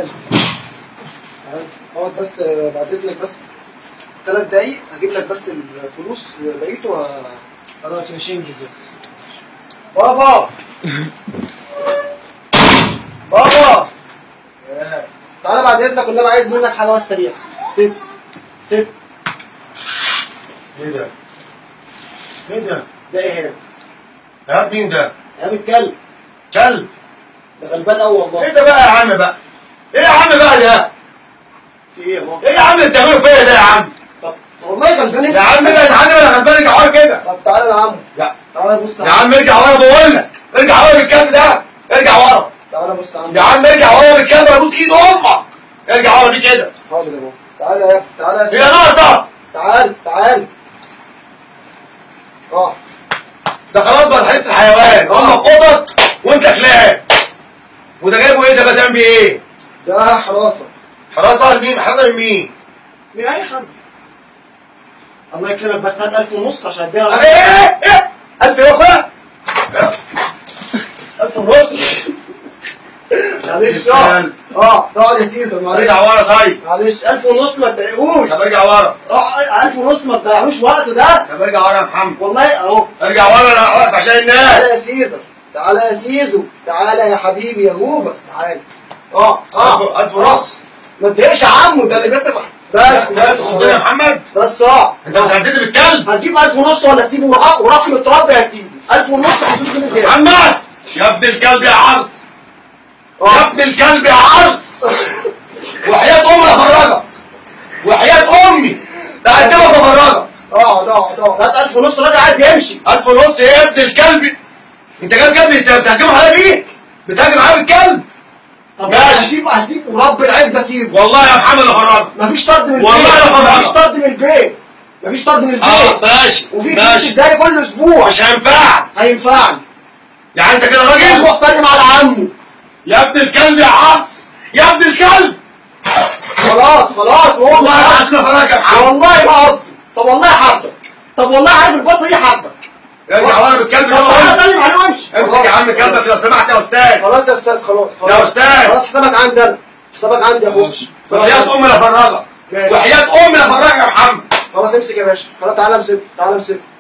تعال تعال اقعد بس آه، بعد اذنك بس ثلاث دقايق هجيب لك بس الفلوس بقيته ه... خلاص ماشي انجز بس بابا بابا ياه. تعالى بعد اذنك والنبي عايز منك حاجه بس سريعه ست ست ايه ده؟ مين ده؟ ده ايهاب يا مين ده؟ ايهاب الكلب كلب ده غلبان قوي والله ايه ده بقى يا عم بقى؟ ايه يا عم بقى ده؟ في ايه يا بابا؟ ايه يا عم اللي بتعمله فيا ده يا عم؟ طب والله غلبان انت يا عم ابعد عني انا غلبان ارجع ورا كده طب تعالى يا عم يا تعالى بص يا عم ارجع ورا بقول لك ارجع ورا بالكلب ده ارجع ورا تعالى بص يا عم يا عم ارجع ورا بالكلب ابوس ايد امك ارجع ورا بيه كده حاضر يا بابا تعالى يا ابني تعالى يا هي سيدي ناقصه تعال تعال اه ده خلاص بقى حته الحيوان امك قطط وانت كلاب وده جايبه ايه ده بقى تعمل بيه ايه؟ ده حراسه حراسه لمين؟ حراسه من مين؟ من اي حد الله يكرمك بس هات 1000 ونص عشان اديها ايه ايه ايه؟ 1000 يا اخويا 1000 ونص معلش اه اه اقعد يا سيزر معلش ارجع ورا طيب معلش 1000 ونص ما تضايقوش طب ارجع ورا اه 1000 ونص ما تضيعوش وقته ده طب ارجع ورا يا محمد والله اهو ارجع ورا انا واقف عشان تعالى يا الناس سيزر تعالى يا سيزو تعالى يا حبيبي يا هوبا تعالى اه اه 1000 ونص ما تضايقش عمو ده اللي بس بس بس خدني يا محمد بس اه انت بتهددني بالكلب هتجيب 1000 ونص ولا اسيبه ورا- وراكم التراب يا سيدي 1000 ونص 500 جنيه زياده محمد يا ابن الكلب يا عرس يا اه ابن الكلب يا عرس وحياة امي افرجك وحياة امي تقدمك افرجك اقعد اقعد اقعد هات 1000 ونص الراجل عايز يمشي 1000 ونص يا ابن الكلب انت جايب كلب انت بتهجم عليا بيه بتهجم عليا بالكلب طب ماشي. هسيبه هسيبه ورب العز اسيبه والله يا محمد افرجك مفيش طرد من والله البيت يا فرحة. مفيش طرد من البيت مفيش طرد من اه البيت ماشي وفي فلوس ماشي تداني كل اسبوع مش هينفع هينفعني يعني انت كده راجل روح سلم على عمه يا ابن الكلب يا عرس يا ابن الكلب خلاص خلاص هو والله العظيم افرجك يا محمد والله ما قصدي طب والله حبك طب والله عارف البصه دي حبك ارجع ورا بالكلب طب انا ده اسلم عليه وامشي امسك يا عم كلبك لو سمحت يا استاذ خلاص يا استاذ خلاص خلاص يا أستاذ. خلاص حسابك عندي انا حسابك عندي يا اخويا وحياة امي افرجك ماشي. وحياة امي افرجك يا محمد خلاص امسك يا باشا خلاص تعالى امسك تعالى امسك